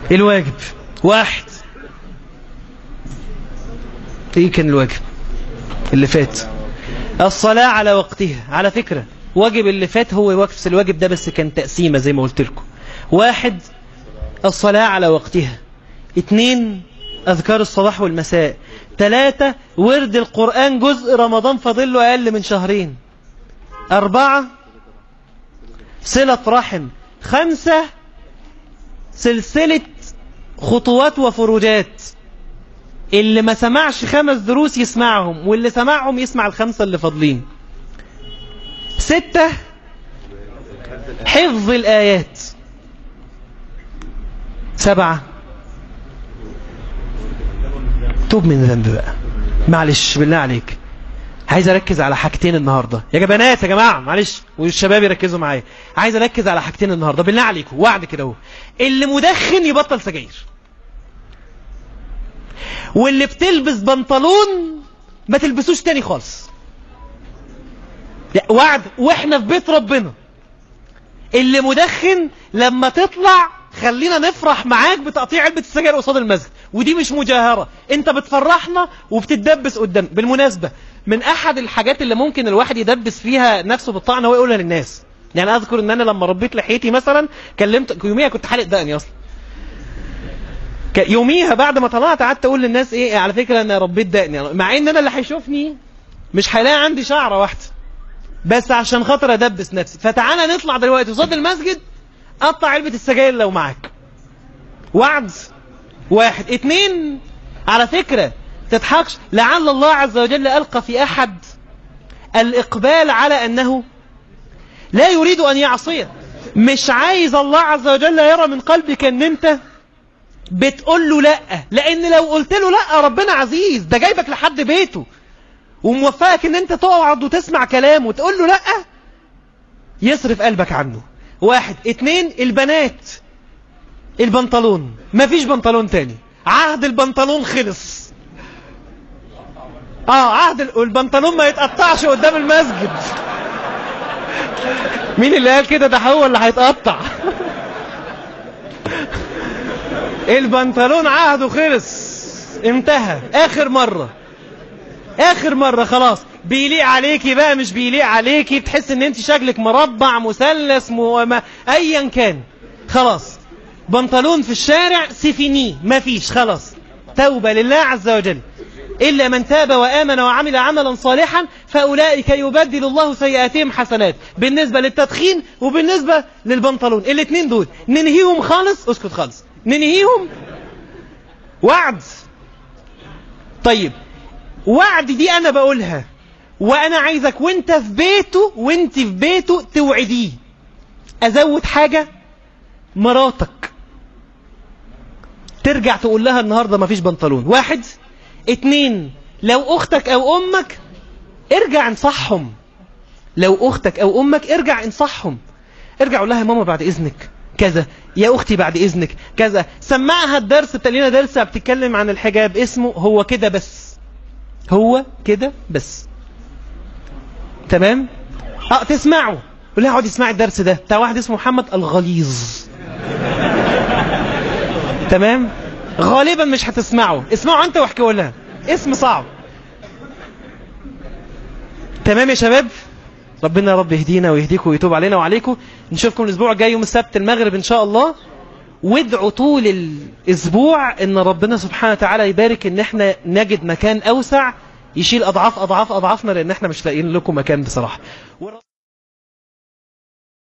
الواجب واحد ايه كان الواجب اللي فات الصلاة على وقتها على فكرة واجب اللي فات هو وقف الواجب ده بس كان تقسيمة زي ما قلت لكم واحد الصلاة على وقتها اتنين أذكار الصباح والمساء تلاتة ورد القرآن جزء رمضان فاضل له أقل من شهرين أربعة صلة رحم خمسة سلسلة خطوات وفروجات اللي ما سمعش خمس دروس يسمعهم واللي سمعهم يسمع الخمسة اللي فاضلين ستة حفظ الآيات سبعة توب من ذنب بقى معلش بالله عليك عايز اركز على حاجتين النهاردة يا بنات يا جماعة معلش والشباب يركزوا معايا عايز اركز على حاجتين النهاردة بالله عليكم وعد كده اهو اللي مدخن يبطل سجاير واللي بتلبس بنطلون ما تلبسوش تاني خالص وعد واحنا في بيت ربنا اللي مدخن لما تطلع خلينا نفرح معاك بتقطيع علبة السجاير قصاد المسجد ودي مش مجاهرة انت بتفرحنا وبتتدبس قدام بالمناسبة من احد الحاجات اللي ممكن الواحد يدبس فيها نفسه بالطعن هو يقولها للناس يعني اذكر ان انا لما ربيت لحيتي مثلا كلمت يوميها كنت حالق دقني اصلا يوميها بعد ما طلعت قعدت اقول للناس ايه على فكرة انا ربيت دقني مع ان انا اللي هيشوفني مش هيلاقي عندي شعرة واحدة بس عشان خاطر ادبس نفسي فتعالى نطلع دلوقتي قصاد المسجد قطع علبة السجاير لو معاك وعد واحد اتنين على فكرة تضحكش لعل الله عز وجل ألقى في أحد الإقبال على أنه لا يريد أن يعصيه مش عايز الله عز وجل يرى من قلبك أن أنت بتقول له لا لأن لو قلت له لا ربنا عزيز ده جايبك لحد بيته وموفقك أن أنت تقعد وتسمع كلامه وتقول له لا يصرف قلبك عنه واحد اتنين البنات البنطلون مفيش بنطلون تاني عهد البنطلون خلص اه عهد البنطلون ما يتقطعش قدام المسجد مين اللي قال كده ده هو اللي هيتقطع البنطلون عهده خلص انتهى اخر مرة اخر مرة خلاص بيليق عليكي بقى مش بيليق عليكي تحس ان انت شكلك مربع مثلث مو... ايا كان خلاص بنطلون في الشارع سفيني مفيش خلاص توبة لله عز وجل إلا من تاب وآمن وعمل عملا صالحا فأولئك يبدل الله سيئاتهم حسنات بالنسبة للتدخين وبالنسبة للبنطلون الاثنين دول ننهيهم خالص اسكت خالص ننهيهم وعد طيب وعد دي أنا بقولها وأنا عايزك وانت في بيته وانت في بيته توعديه أزود حاجة مراتك ترجع تقول لها النهاردة مفيش بنطلون واحد اتنين لو اختك او امك ارجع انصحهم لو اختك او امك ارجع انصحهم ارجع قول لها يا ماما بعد اذنك كذا يا اختي بعد اذنك كذا سمعها الدرس تلينا درس بتتكلم عن الحجاب اسمه هو كده بس هو كده بس تمام اه تسمعه قول لها اقعدي اسمعي الدرس ده بتاع واحد اسمه محمد الغليظ تمام غالبا مش هتسمعه اسمعه انت واحكيه لها اسم صعب تمام يا شباب ربنا يا رب يهدينا ويهديكم ويتوب علينا وعليكم نشوفكم الاسبوع الجاي يوم السبت المغرب ان شاء الله وادعوا طول الاسبوع ان ربنا سبحانه وتعالى يبارك ان احنا نجد مكان اوسع يشيل اضعاف اضعاف اضعافنا لان احنا مش لاقيين لكم مكان بصراحة